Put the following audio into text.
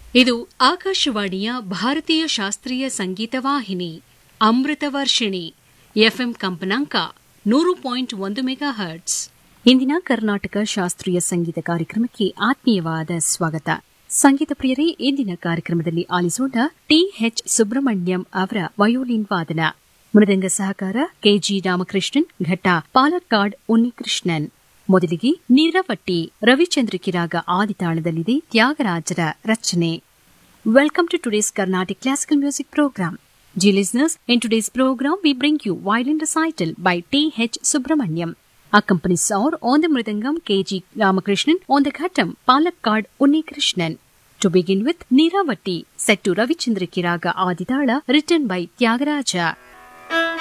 ಇದು ಆಕಾಶವಾಣಿಯ ಭಾರತೀಯ ಶಾಸ್ತ್ರೀಯ ಸಂಗೀತ ವಾಹಿನಿ ಅಮೃತ ವರ್ಷಿಣಿ ಎಫ್ಎಂ ಕಂಪನಾಂಕ ನೂರು ಪಾಯಿಂಟ್ ಒಂದು ಮೆಗಾ ಹರ್ಟ್ಸ್ ಇಂದಿನ ಕರ್ನಾಟಕ ಶಾಸ್ತ್ರೀಯ ಸಂಗೀತ ಕಾರ್ಯಕ್ರಮಕ್ಕೆ ಆತ್ಮೀಯವಾದ ಸ್ವಾಗತ ಸಂಗೀತ ಪ್ರಿಯರೇ ಇಂದಿನ ಕಾರ್ಯಕ್ರಮದಲ್ಲಿ ಆಲಿಸೋಣ ಟಿಎಚ್ ಸುಬ್ರಹ್ಮಣ್ಯಂ ಅವರ ವಯೋಲಿನ್ ವಾದನ ಮೃದಂಗ ಸಹಕಾರ ಕೆಜಿ ರಾಮಕೃಷ್ಣನ್ ಘಟ್ಟ ಪಾಲಕ್ಕಾಡ್ ಉನ್ನಿಕೃಷ್ಣನ್ ಮೊದಲಿಗೆ ನೀರವಟ್ಟಿ ರವಿಚಂದ್ರ ಕಿರಾಗ ಆದಿತಾಳದಲ್ಲಿದೆ ತ್ಯಾಗರಾಜರ ರಚನೆ Welcome to today's Carnatic Classical Music Program. Dear listeners, in today's program we bring you violin recital by T.H. Subramaniam. Accompanies are on the Mridangam K.G. Ramakrishnan, on the Ghatam Palakkad Unni Krishnan. To begin with, Neeravati, set to Ravichandra Kiraga Aditala, written by Tyagaraja.